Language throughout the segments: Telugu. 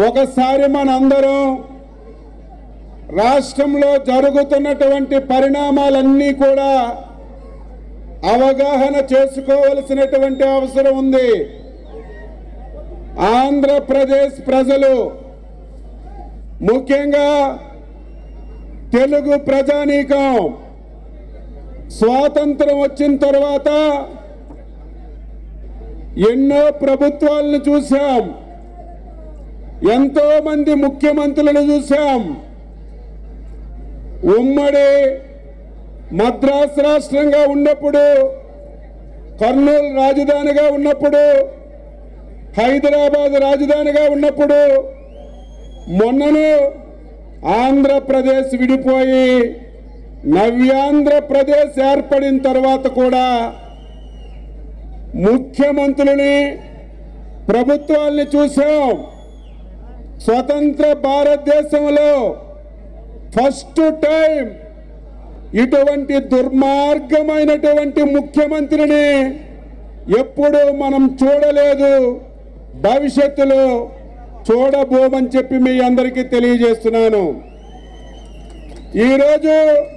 ఒకసారి మనందరం రాష్ట్రంలో జరుగుతున్నటువంటి పరిణామాలన్నీ కూడా అవగాహన చేసుకోవలసినటువంటి అవసరం ఉంది ఆంధ్రప్రదేశ్ ప్రజలు ముఖ్యంగా తెలుగు ప్రజానీకం స్వాతంత్రం వచ్చిన తర్వాత ఎన్నో ప్రభుత్వాలను చూశాం ఎంతో మంది ముఖ్యమంత్రులను చూశాం ఉమ్మడి మద్రాసు రాష్ట్రంగా ఉన్నప్పుడు కర్నూలు రాజధానిగా ఉన్నప్పుడు హైదరాబాద్ రాజధానిగా ఉన్నప్పుడు మొన్నను ఆంధ్రప్రదేశ్ విడిపోయి నవ్యాంధ్రప్రదేశ్ ఏర్పడిన తర్వాత కూడా ముఖ్యమంత్రులని ప్రభుత్వాల్ని చూసాం స్వతంత్ర భారతదేశంలో ఫస్ట్ టైం ఇటువంటి దుర్మార్గమైనటువంటి ముఖ్యమంత్రిని ఎప్పుడూ మనం చూడలేదు భవిష్యత్తులో చూడబోమని చెప్పి మీ అందరికీ తెలియజేస్తున్నాను ఈరోజు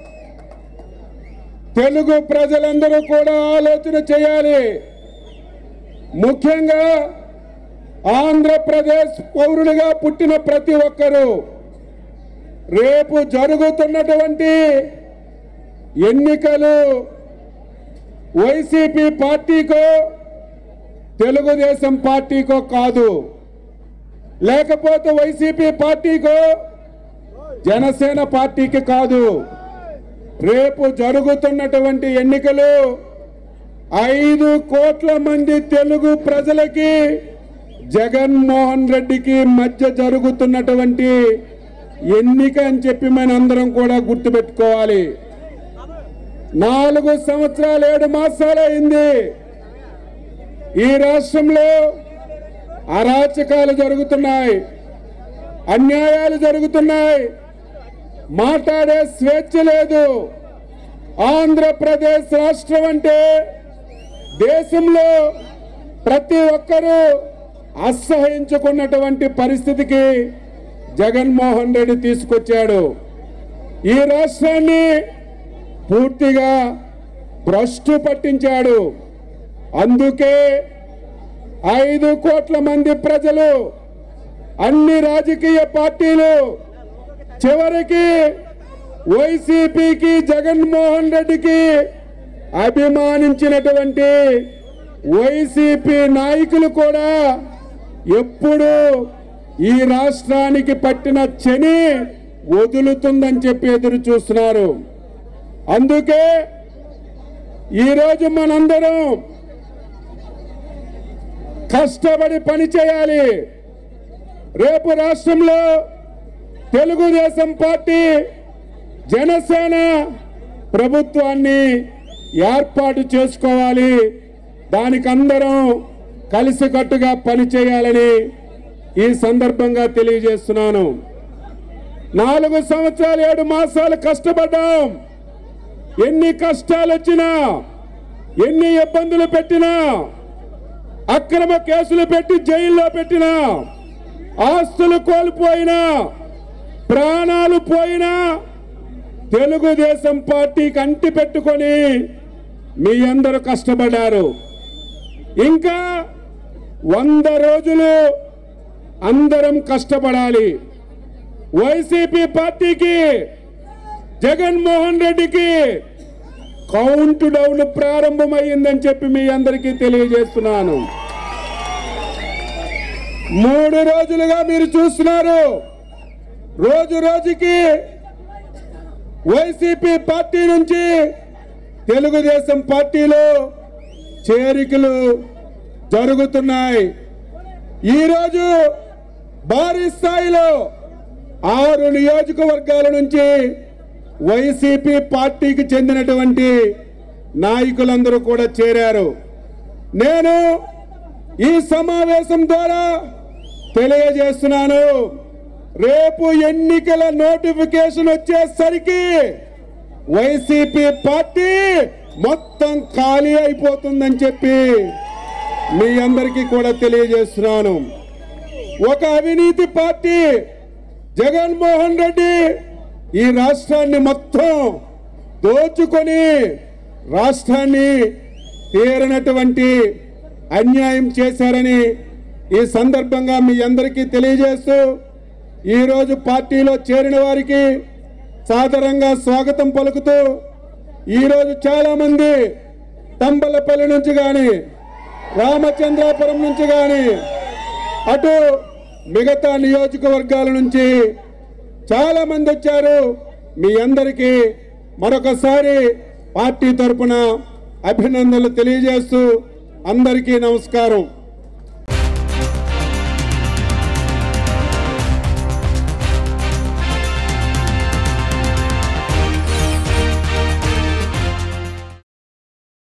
తెలుగు ప్రజలందరూ కూడా ఆలోచన చేయాలి ముఖ్యంగా ఆంధ్రప్రదేశ్ పౌరుడిగా పుట్టిన ప్రతి ఒక్కరూ రేపు జరుగుతున్నటువంటి ఎన్నికలు వైసీపీ పార్టీకో తెలుగుదేశం పార్టీకో కాదు లేకపోతే వైసీపీ పార్టీకో జనసేన పార్టీకి కాదు రేపు జరుగుతున్నటువంటి ఎన్నికలు ఐదు కోట్ల మంది తెలుగు ప్రజలకి జగన్మోహన్ రెడ్డికి మధ్య జరుగుతున్నటువంటి ఎన్నిక అని చెప్పి మనందరం కూడా గుర్తుపెట్టుకోవాలి నాలుగు సంవత్సరాలు ఏడు మాసాలైంది ఈ రాష్ట్రంలో అరాచకాలు జరుగుతున్నాయి అన్యాయాలు జరుగుతున్నాయి మాట్లాడే స్వేచ్ఛ లేదు ఆంధ్రప్రదేశ్ రాష్ట్రం అంటే దేశంలో ప్రతి ఒక్కరూ అసహించుకున్నటువంటి పరిస్థితికి జగన్మోహన్ రెడ్డి తీసుకొచ్చాడు ఈ రాష్ట్రాన్ని పూర్తిగా భ్రష్టు పట్టించాడు అందుకే ఐదు కోట్ల మంది ప్రజలు అన్ని రాజకీయ పార్టీలు చివరికి వైసీపీకి జగన్మోహన్ రెడ్డికి అభిమానించినటువంటి వైసీపీ నాయకులు కూడా ఎప్పుడు ఈ రాష్ట్రానికి పట్టిన శని వదులుతుందని చెప్పి ఎదురు చూస్తున్నారు అందుకే ఈరోజు మనందరం కష్టపడి పని చేయాలి రేపు రాష్ట్రంలో తెలుగుదేశం పార్టీ జనసేన ప్రభుత్వాన్ని ఏర్పాటు చేసుకోవాలి దానికి అందరం కలిసికట్టుగా పనిచేయాలని ఈ సందర్భంగా తెలియజేస్తున్నాను నాలుగు సంవత్సరాలు ఏడు మాసాలు కష్టపడ్డాం ఎన్ని కష్టాలు వచ్చినా ఎన్ని ఇబ్బందులు పెట్టినా అక్రమ కేసులు పెట్టి జైల్లో పెట్టినా ఆస్తులు కోల్పోయినా ప్రాణాలు పోయినా తెలుగుదేశం పార్టీకి అంటి పెట్టుకొని మీ అందరూ కష్టపడ్డారు ఇంకా వంద రోజులు అందరం కష్టపడాలి వైసీపీ పార్టీకి జగన్మోహన్ రెడ్డికి కౌంట్ డౌన్ ప్రారంభమైందని చెప్పి మీ అందరికీ తెలియజేస్తున్నాను మూడు రోజులుగా మీరు చూస్తున్నారు రోజు రోజుకి వైసీపీ పార్టీ నుంచి తెలుగుదేశం పార్టీలో చేరికలు జరుగుతున్నాయి ఈరోజు భారీ స్థాయిలో ఆరు నియోజకవర్గాల నుంచి వైసీపీ పార్టీకి చెందినటువంటి నాయకులందరూ కూడా చేరారు నేను ఈ సమావేశం ద్వారా తెలియజేస్తున్నాను రేపు ఎన్నికల నోటిఫికేషన్ వచ్చేసరికి వైసీపీ పార్టీ మొత్తం ఖాళీ అయిపోతుందని చెప్పి మీ అందరికీ కూడా తెలియజేస్తున్నాను ఒక అవినీతి పార్టీ జగన్మోహన్ రెడ్డి ఈ రాష్ట్రాన్ని మొత్తం దోచుకొని రాష్ట్రాన్ని తీరనటువంటి అన్యాయం చేశారని ఈ సందర్భంగా మీ అందరికీ తెలియజేస్తూ ఈరోజు పార్టీలో చేరిన వారికి సాదరంగా స్వాగతం పలుకుతూ ఈరోజు చాలామంది తంబలపల్లి నుంచి కానీ రామచంద్రాపురం నుంచి కానీ అటు మిగతా నియోజకవర్గాల నుంచి చాలా మంది వచ్చారు మీ అందరికీ మరొకసారి పార్టీ తరపున అభినందనలు తెలియజేస్తూ అందరికీ నమస్కారం